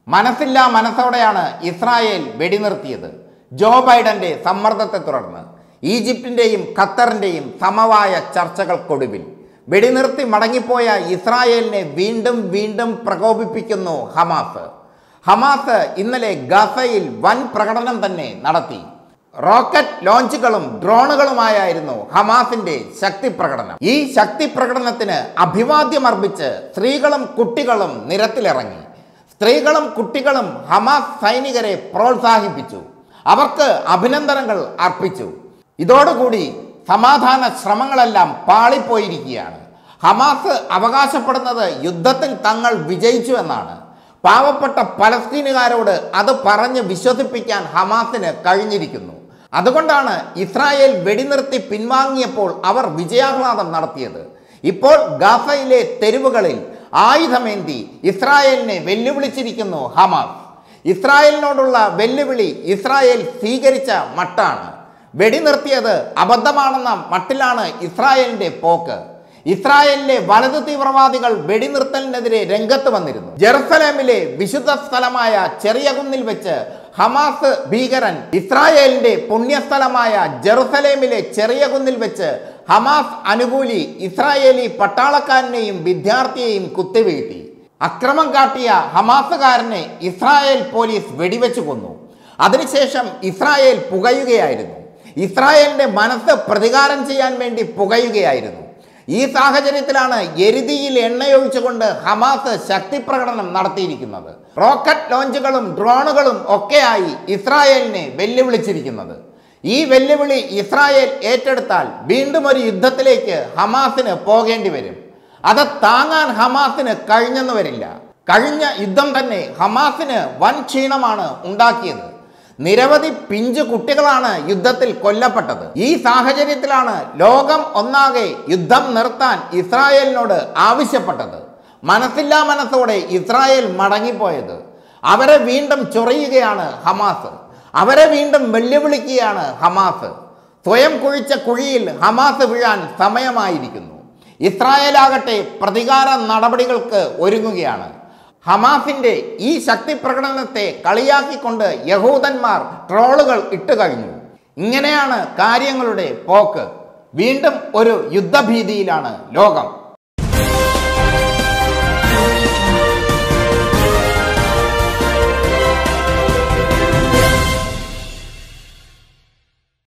മനസ്സില്ലാ മനസ്സോടെയാണ് Israel വെടിനിർത്തിയത് ജോ ബൈഡന്റെ സമ്മർദ്ദത്തെ തുടർന്ന് ഈജിപ്തിൻ്റെയും ഖത്തറിൻ്റെയും സമവായ ചർച്ചകൾക്കൊടുവിൽ വെടിനിർത്തി മടങ്ങിപ്പോയ ഇസ്രായേലിനെ വീണ്ടും വീണ്ടും പ്രകോപിപ്പിക്കുന്നു ഹമാസ് ഹമാസ് ഇന്നലെ ഗസയിൽ വൻ പ്രകടനം തന്നെ നടത്തി റോക്കറ്റ് ലോഞ്ചുകളും ഡ്രോണുകളുമായായിരുന്നു ഹമാസിന്റെ ശക്തി പ്രകടനം ഈ ശക്തി പ്രകടനത്തിന് അഭിവാദ്യമർപ്പിച്ച് സ്ത്രീകളും കുട്ടികളും നിരത്തിലിറങ്ങി സ്ത്രീകളും കുട്ടികളും ഹമാസ് സൈനികരെ പ്രോത്സാഹിപ്പിച്ചു അവർക്ക് അഭിനന്ദനങ്ങൾ അർപ്പിച്ചു ഇതോടുകൂടി സമാധാന ശ്രമങ്ങളെല്ലാം പാളിപ്പോയിരിക്കുകയാണ് ഹമാസ് അവകാശപ്പെടുന്നത് യുദ്ധത്തിൽ തങ്ങൾ വിജയിച്ചു എന്നാണ് പാവപ്പെട്ട പലസ്തീനുകാരോട് അത് പറഞ്ഞ് വിശ്വസിപ്പിക്കാൻ ഹമാസിന് കഴിഞ്ഞിരിക്കുന്നു അതുകൊണ്ടാണ് ഇസ്രായേൽ വെടിനിർത്തി പിൻവാങ്ങിയപ്പോൾ അവർ വിജയാഹ്ലാദം നടത്തിയത് ഇപ്പോൾ ഗാസയിലെ തെരുവുകളിൽ ആയുധമേന്തി ഇസ്രായേലിനെ വെല്ലുവിളിച്ചിരിക്കുന്നു ഹമാസ് ഇസ്രായേലിനോടുള്ള വെല്ലുവിളി ഇസ്രായേൽ സ്വീകരിച്ച മട്ടാണ് വെടിനിർത്തിയത് അബദ്ധമാണെന്ന മട്ടിലാണ് ഇസ്രായേലിന്റെ പോക്ക് ഇസ്രായേലിലെ വലതു തീവ്രവാദികൾ വെടിനിർത്തലിനെതിരെ രംഗത്ത് വന്നിരുന്നു ജെറുസലേമിലെ വിശുദ്ധ സ്ഥലമായ ചെറിയ കുന്നിൽ വെച്ച് ഹമാസ് ഭീകരൻ ഇസ്രായേലിന്റെ പുണ്യസ്ഥലമായ ജെറുസലേമിലെ ചെറിയ കുന്നിൽ വെച്ച് ഹമാസ് അനുകൂലി ഇസ്രായേലി പട്ടാളക്കാരനെയും വിദ്യാർത്ഥിയെയും കുത്തിവീഴ്ത്തി അക്രമം കാട്ടിയ ഹമാസുകാരനെ ഇസ്രായേൽ പോലീസ് വെടിവെച്ചു കൊന്നു അതിനുശേഷം ഇസ്രായേൽ പുകയുകയായിരുന്നു ഇസ്രായേലിന്റെ മനസ്സ് പ്രതികാരം ചെയ്യാൻ വേണ്ടി പുകയുകയായിരുന്നു ഈ സാഹചര്യത്തിലാണ് എരുതിയിൽ എണ്ണയൊഴിച്ചുകൊണ്ട് ഹമാസ് ശക്തി പ്രകടനം നടത്തിയിരിക്കുന്നത് റോക്കറ്റ് ലോഞ്ചുകളും ഡ്രോണുകളും ഒക്കെയായി ഇസ്രായേലിനെ വെല്ലുവിളിച്ചിരിക്കുന്നത് ഈ വെല്ലുവിളി ഇസ്രായേൽ ഏറ്റെടുത്താൽ വീണ്ടും ഒരു യുദ്ധത്തിലേക്ക് ഹമാസിന് പോകേണ്ടി വരും അത് താങ്ങാൻ ഹമാസിന് കഴിഞ്ഞെന്ന് വരില്ല കഴിഞ്ഞ യുദ്ധം തന്നെ ഹമാസിന് വൻ ക്ഷീണമാണ് ഉണ്ടാക്കിയത് നിരവധി പിഞ്ചു കുട്ടികളാണ് യുദ്ധത്തിൽ കൊല്ലപ്പെട്ടത് ഈ സാഹചര്യത്തിലാണ് ലോകം ഒന്നാകെ യുദ്ധം നിർത്താൻ ഇസ്രായേലിനോട് ആവശ്യപ്പെട്ടത് മനസ്സില്ലാ മനസ്സോടെ ഇസ്രായേൽ മടങ്ങിപ്പോയത് അവരെ വീണ്ടും ചൊറിയുകയാണ് ഹമാസ് അവരെ വീണ്ടും വെല്ലുവിളിക്കുകയാണ് ഹമാസ് സ്വയം കുഴിച്ച കുഴിയിൽ ഹമാസ് വീഴാൻ സമയമായിരിക്കുന്നു ഇസ്രായേലാകട്ടെ പ്രതികാര നടപടികൾക്ക് ഒരുങ്ങുകയാണ് ഹമാസിന്റെ ഈ ശക്തി പ്രകടനത്തെ കളിയാക്കിക്കൊണ്ട് യഹൂദന്മാർ ട്രോളുകൾ ഇട്ടുകഴിഞ്ഞു ഇങ്ങനെയാണ് കാര്യങ്ങളുടെ പോക്ക് വീണ്ടും ഒരു യുദ്ധഭീതിയിലാണ് ലോകം